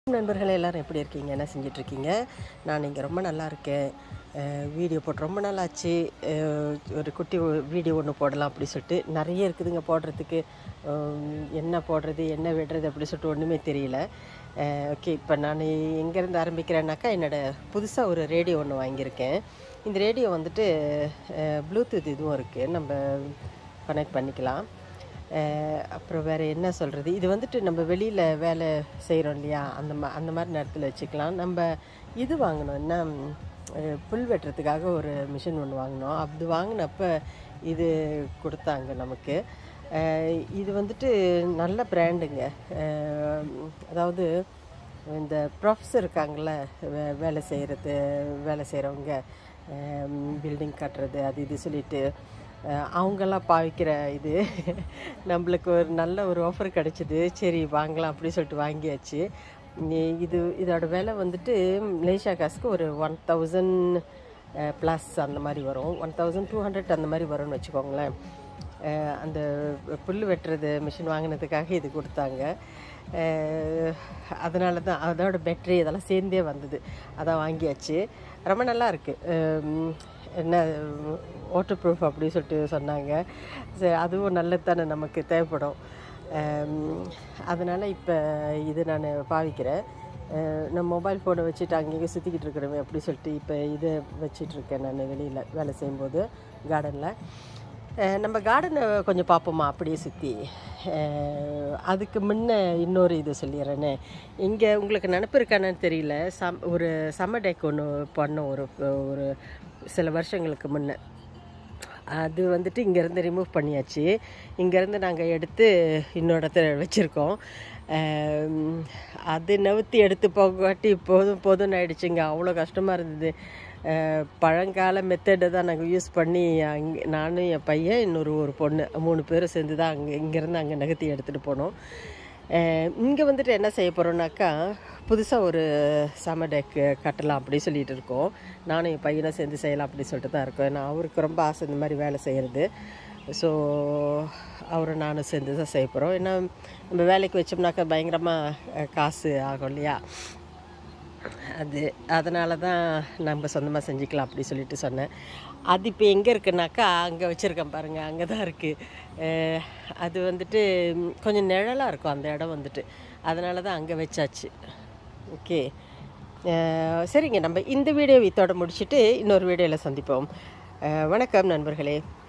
நண்பர்களே எல்லாரும் எப்படி இருக்கீங்க என்ன செஞ்சிட்ருக்கீங்க நான் இங்கே ரொம்ப நல்லா இருக்கேன் அஹ் வீடியோ போட்டு ரொம்ப நாள் ஆச்சு அஹ் ஒரு குட்டி வீடியோ ஒன்று போடலாம் அப்படி சொல்லிட்டு நிறைய இருக்குதுங்க போடுறதுக்கு உம், என்ன போடுறது என்ன விடுறது அப்படி சொல்லிட்டு ஒன்றுமே தெரியல ஓகே இப்போ நான் எங்கேருந்து ஆரம்பிக்கிறேன்னாக்கா என்னோட புதுசாக ஒரு ரேடியோ ஒன்று வாங்கியிருக்கேன் இந்த ரேடியோ வந்துட்டு ப்ளூடூத் இதுவும் இருக்குது நம்ம கனெக்ட் பண்ணிக்கலாம் அஹ் அப்புறம் வேறு என்ன சொல்கிறது இது வந்துட்டு நம்ம வெளியில் வேலை செய்கிறோம் இல்லையா அந்த மா அந்த மாதிரி நேரத்தில் வச்சுக்கலாம் நம்ம இது வாங்கினோம் என்ன ம், அஹ் புல் வெட்டுறதுக்காக ஒரு மிஷின் ஒன்று வாங்கினோம் அது வாங்கினப்ப இது கொடுத்தாங்க நமக்கு அஹ் இது வந்துட்டு நல்ல பிராண்டுங்க அஹ் அதாவது இந்த ப்ரொஃப்ஸ் இருக்காங்கள்ல வே- வேலை செய்கிறது வேலை செய்கிறவங்க பில்டிங் கட்டுறது அது இது சொல்லிட்டு அஹ் அவங்கெல்லாம் பாவிக்கிற இது நம்மளுக்கு ஒரு நல்ல ஒரு ஆஃபர் கிடச்சிது சரி வாங்கலாம் அப்படி சொல்லிட்டு வாங்கியாச்சு இ- இது இதோட விலை வந்துட்டு மலேசியா காசுக்கு ஒரு ஒன் தௌசண்ட் ப்ளஸ் அந்த மாதிரி வரும் ஒன் தௌசண்ட் டூ ஹண்ட்ரட் அந்த மாதிரி வரும்னு வச்சுக்கோங்களேன் அஹ் அந்த புல் வெட்டுறது மிஷின் வாங்கினதுக்காக இது கொடுத்தாங்க அஹ் அதனால தான் அதோட பேட்டரி இதெல்லாம் சேர்ந்தே வந்தது அதான் வாங்கியாச்சு ரொம்ப நல்லா இருக்கு அஹ் என்ன வாட்டர் ப்ரூஃப் அப்படி சொல்லிட்டு சொன்னாங்க சரி அதுவும் நல்லது தானே நமக்கு தேவைப்படும் அதனால் இப்போ இது நான் பாவிக்கிறேன் அஹ் நான் மொபைல் ஃபோனை வச்சுட்டு அங்கங்கே சுற்றிக்கிட்டு இருக்கிறோமே அப்படி சொல்லிட்டு இப்போ இதை வச்சிட்ருக்கேன் நான் வெளியில் வேலை செய்யும்போது கார்டனில் நம்ம கார்டனை கொஞ்சம் பார்ப்போமா அப்படியே சுற்றி அதுக்கு முன்ன இன்னொரு இது சொல்லிடுறேனே இங்கே உங்களுக்கு நினப்பு இருக்கானு தெரியல சம் ஒரு சம்மர் டேக் ஒன்று பண்ணோம் ஒரு ஒரு சில வருஷங்களுக்கு முன்ன அது வந்துட்டு இங்கேருந்து ரிமூவ் பண்ணியாச்சு இங்கேருந்து நாங்கள் எடுத்து இன்னொரு இடத்துல வச்சுருக்கோம் அது நவுத்தி எடுத்து போகாட்டி போதும் போதும்னு ஆயிடுச்சுங்க அவ்வளோ கஷ்டமாக இருந்தது அஹ் பழங்கால மெத்தடை தான் நாங்கள் யூஸ் பண்ணி அங்கே நானும் என் பையன் இன்னொரு ஒரு பொண்ணு மூணு பேரும் சேர்ந்து தான் அங்கே இங்கேருந்து அங்கே நகர்த்தி எடுத்துகிட்டு போனோம் இங்கே வந்துட்டு என்ன செய்ய போகிறோம்னாக்கா புதுசாக ஒரு சம்மர் டேக் கட்டலாம் அப்படி சொல்லிட்டு இருக்கோம் நானும் என் பையனும் சேர்ந்து செய்யலாம் அப்படி சொல்லிட்டு தான் இருக்கோம் ஏன்னா அவருக்கு ரொம்ப ஆசை இந்த மாதிரி வேலை செய்கிறது ஸோ அவரும் நானும் சேர்ந்து தான் செய்ய போகிறோம் ஏன்னா நம்ம வேலைக்கு வச்சோம்னாக்கா பயங்கரமாக காசு ஆகும் இல்லையா அது அதனால தான் நம்ம சொந்தமாக செஞ்சுக்கலாம் அப்படி சொல்லிட்டு சொன்னேன் அது இப்போ எங்கே இருக்குனாக்கா அங்கே வச்சுருக்கேன் பாருங்கள் அங்கே தான் இருக்குது அது வந்துட்டு ம், கொஞ்சம் நிழலாக இருக்கும் அந்த இடம் வந்துட்டு அதனால தான் அங்கே வச்சாச்சு ஓகே சரிங்க நம்ம இந்த வீடியோ இதோட முடிச்சுட்டு இன்னொரு வீடியோவில் சந்திப்போம் அஹ், வணக்கம் நண்பர்களே